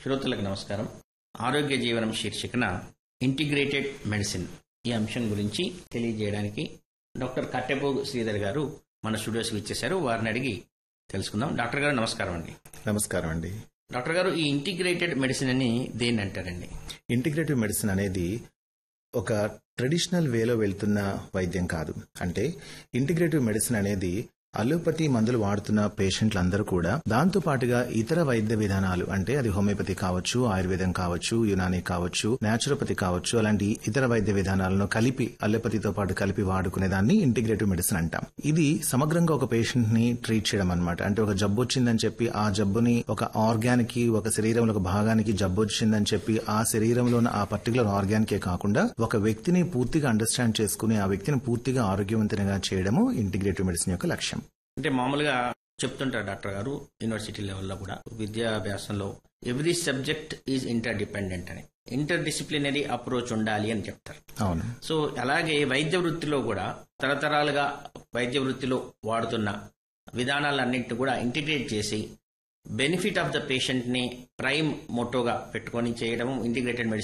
శ్రోతలకు నమస్కారం ఆరోగ్య జీవనం శీర్షికన ఇంటిగ్రేటెడ్ మెడిసిన్ ఈ అంశం గురించి తెలియజేయడానికి డాక్టర్ కట్టెపోగు శ్రీధర్ గారు మన స్టూడియోస్కి ఇచ్చేశారు వారిని అడిగి తెలుసుకుందాం డాక్టర్ గారు నమస్కారం అండి నమస్కారం అండి డాక్టర్ గారు ఈ ఇంటిగ్రేటెడ్ మెడిసిన్ అని దేన్ని అంటారండి ఇంటిగ్రేటివ్ మెడిసిన్ అనేది ఒక ట్రెడిషనల్ వేలో వెళ్తున్న వైద్యం కాదు అంటే ఇంటిగ్రేటివ్ మెడిసిన్ అనేది అలోపతి మందులు వాడుతున్న పేషెంట్లందరూ కూడా దాంతో పాటుగా ఇతర వైద్య విధానాలు అంటే అది హోమియోపతి కావచ్చు ఆయుర్వేదం కావచ్చు యునాని కావచ్చు నేచురోపతి కావచ్చు అలాంటి ఇతర వైద్య విధానాలను కలిపి అలోపతితో పాటు కలిపి వాడుకునే దాన్ని ఇంటిగ్రేటివ్ మెడిసిన్ అంటాం ఇది సమగ్రంగా ఒక పేషెంట్ ని ట్రీట్ చేయడం అనమాట అంటే ఒక జబ్బు వచ్చిందని చెప్పి ఆ జబ్బుని ఒక ఆర్గానికి ఒక శరీరంలో ఒక భాగానికి జబ్బు వచ్చిందని చెప్పి ఆ శరీరంలో ఉన్న ఆ పర్టికులర్ ఆర్గానికే కాకుండా ఒక వ్యక్తిని పూర్తిగా అండర్స్టాండ్ చేసుకుని ఆ వ్యక్తిని పూర్తిగా ఆరోగ్యవంతంగా చేయడము ఇంటిగ్రేటివ్ మెడిసిన్ యొక్క లక్ష్యం అంటే మామూలుగా చెప్తుంటారు డాక్టర్ గారు యూనివర్సిటీ లెవెల్లో కూడా విద్యాభ్యాసంలో every subject is interdependent అని ఇంటర్ డిసిప్లినరీ అప్రోచ్ ఉండాలి అని చెప్తారు అవును సో అలాగే వైద్య వృత్తిలో కూడా తరతరాలుగా వైద్య వృత్తిలో వాడుతున్న విధానాలన్నింటినీ కూడా ఇంటిగ్రేట్ చేసి బెనిఫిట్ ఆఫ్ ద పేషెంట్ ని ప్రైమ్ మోటోగా పెట్టుకొని చేయడం ఇంటిగ్రేటెడ్ మెడిసిన్